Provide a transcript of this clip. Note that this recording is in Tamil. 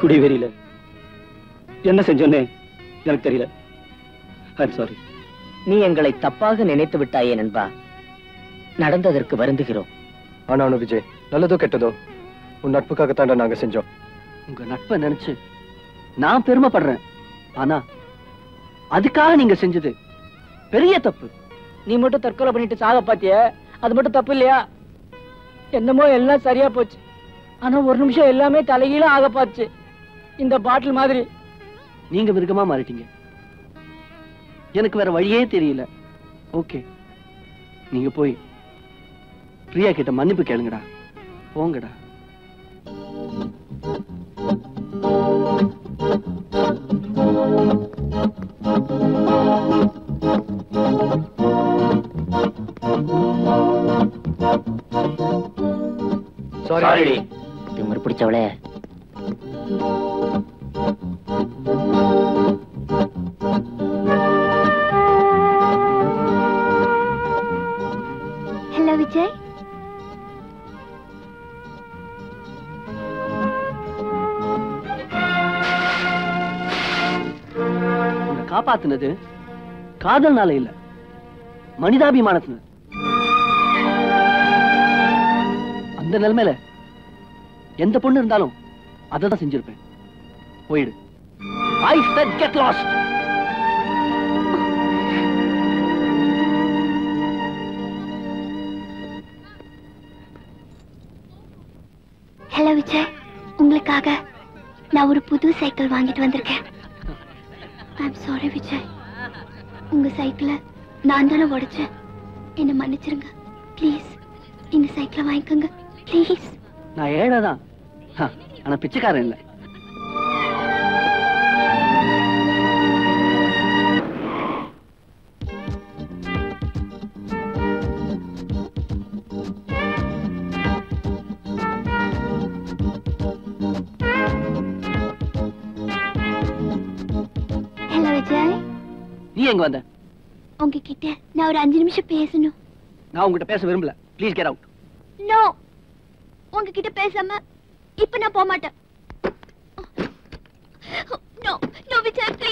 குடிவெறியில என்ன செஞ்சோன்னே எனக்கு தெரியல ஐம் சாரி நீ எங்களை தப்பாக நினைத்து விட்டாயே நண்பா நடந்ததற்கு வருந்துகிறோம் ஆனானு விஜய் நல்லதோ கெட்டதோ உன் நட்புக்காகத்தாண்டா நாங்க செஞ்சோம் உங்க நட்பை நினைச்சு நான் பெருமைப்படுறேன் ஆனா அதுக்காக நீங்க செஞ்சது பெரிய தப்பு நீ மட்டும் தற்கொலை பண்ணிட்டு சாக பாத்திய அது மட்டும் தப்பு இல்லையா என்னமோ எல்லாம் சரியா போச்சு ஆனா ஒரு நிமிஷம் எல்லாமே தலைகீழ ஆக பாச்சு இந்த பாட்டில் மாதிரி நீங்க மிருகமா மாறிட்டீங்க எனக்கு வேற வழியே தெரியல ஓகே நீங்க போய் பிரியா கிட்ட மன்னிப்பு கேளுங்கடா போங்கடா சாரி திமிரு பிடிச்சவளே ஹலோ விஜய் உன்னை காப்பாத்துனது காதல்னால இல்ல மனிதாபிமானத்தின அந்த நிலைமையில எந்த பொண்ணு இருந்தாலும் அதை தான் செஞ்சிருப்பேன் போயிடு I said get lost hello Vijay உங்களுக்காக நான் ஒரு புது சைக்கிள் வாங்கிட்டு வந்திருக்கேன் ஐம் சாரி விஜய் உங்க சைக்கிளை நான் தானே உடைச்சேன் என்னை மன்னிச்சிருங்க ப்ளீஸ் இந்த சைக்கிளை வாங்கிக்கோங்க ப்ளீஸ் நான் ஏழை தான் ஆனா பிச்சைக்காரன் இல்லை ஹலோ விஜய் நீ எங்க வந்த உங்ககிட்ட நான் ஒரு அஞ்சு நிமிஷம் பேசணும் நான் உங்ககிட்ட பேச விரும்பல ப்ளீஸ் கெட் அவுட் நோ உங்ககிட்ட பேசாம இப்ப நான் போக மாட்டேன் நோ நோ விஜய்